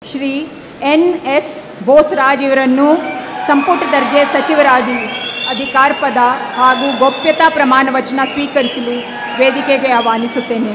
Shri N S Bosraj ಇವರನ್ನು ಸಂಪುಟ ದರ್ಜೆ ಸಚಿವರಾಗಿ ಅಧಿಕಾರ ಪದ ಹಾಗೂ ಗೋಪ್ಯತಾ ಪ್ರಮಾಣ ವಚನ ಸ್ವೀಕರಿಸಲು ವೇದಿಕೆಗೆ ಆಹ್ವಾನಿಸುತ್ತೇನೆ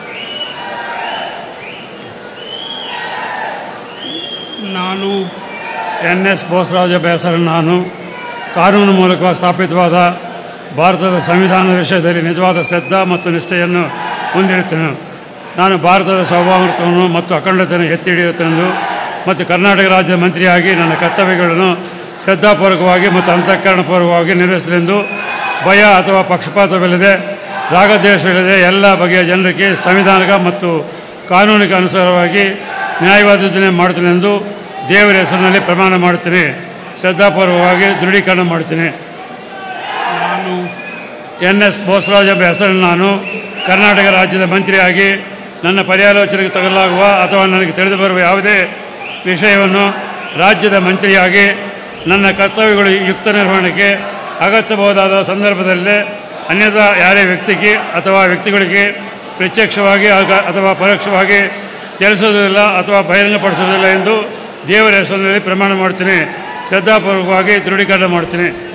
ನಾನು ಎನ್ ಎಸ್ ಬೋಸರಾಜ ಬೇಸರ ನಾನು ಕಾನೂನು ಮೂಲಕ ಸ್ಥಾಪಿತವಾದ ಭಾರತದ ಸಂವಿಧಾನದ ವಿಷಯದಲ್ಲಿ ನಿಜವಾದ ಶ್ರದ್ಧಾ ಮತ್ತು ನಿಷ್ಠೆಯನ್ನು ಹೊಂದಿರುತ್ತೇನೆ ನಾನು ಭಾರತದ ಸಾರ್ವಭೌಮತ್ವವನ್ನು ಮತ್ತು ಅಖಂಡತೆಯನ್ನು ಎತ್ತಿ ಹಿಡಿಯುತ್ತೇನೆಂದು ಮತ್ತು ಕರ್ನಾಟಕ ರಾಜ್ಯದ ಮಂತ್ರಿಯಾಗಿ ನನ್ನ ಕರ್ತವ್ಯಗಳನ್ನು ಶ್ರದ್ಧಾಪೂರ್ವಕವಾಗಿ ಮತ್ತು ಅಂತಃಕರಣಪೂರ್ವಕವಾಗಿ ನಿರ್ವಹಿಸಲೆಂದು ಭಯ ಅಥವಾ ಪಕ್ಷಪಾತವಿಲ್ಲದೆ ರಾಗದ್ವೇಷವಿಲ್ಲದೆ ಎಲ್ಲ ಬಗೆಯ ಜನರಿಗೆ ಸಂವಿಧಾನಿಕ ಮತ್ತು ಕಾನೂನಿಗೆ ಅನುಸಾರವಾಗಿ ನ್ಯಾಯವಾದ ಯೋಜನೆ ಮಾಡುತ್ತೇನೆಂದು ದೇವರ ಹೆಸರಿನಲ್ಲಿ ಪ್ರಮಾಣ ಮಾಡುತ್ತೇನೆ ಶ್ರದ್ಧಾಪೂರ್ವಕವಾಗಿ ದೃಢೀಕರಣ ಮಾಡುತ್ತೇನೆ ನಾನು ಎನ್ ಎಸ್ ಬೋಸರಾಜ್ ಎಂಬ ಹೆಸರನ್ನು ನಾನು ಕರ್ನಾಟಕ ರಾಜ್ಯದ ಮಂತ್ರಿಯಾಗಿ ನನ್ನ ಪರ್ಯಾಲೋಚನೆಗೆ ತಗಲಾಗುವ ಅಥವಾ ನನಗೆ ತಿಳಿದು ಬರುವ ಯಾವುದೇ ವಿಷಯವನ್ನು ರಾಜ್ಯದ ಮಂತ್ರಿಯಾಗಿ ನನ್ನ ಕರ್ತವ್ಯಗಳು ಯುಕ್ತ ನಿರ್ವಹಣೆಗೆ ಅಗತ್ಯಬಹುದಾದ ಸಂದರ್ಭದಲ್ಲೇ ಅನ್ಯಥಾ ಯಾರೇ ವ್ಯಕ್ತಿಗೆ ಅಥವಾ ವ್ಯಕ್ತಿಗಳಿಗೆ ಪ್ರತ್ಯಕ್ಷವಾಗಿ ಆಗ- ಅಥವಾ ಪರೋಕ್ಷವಾಗಿ ತಿಳಿಸೋದಿಲ್ಲ ಅಥವಾ ಬಹಿರಂಗಪಡಿಸೋದಿಲ್ಲ ಎಂದು ದೇವರ ಹೆಸರಿನಲ್ಲಿ ಪ್ರಮಾಣ ಮಾಡ್ತೀನಿ ಶ್ರದ್ಧಾಪೂರ್ವಕವಾಗಿ ದೃಢೀಕರಣ ಮಾಡ್ತೀನಿ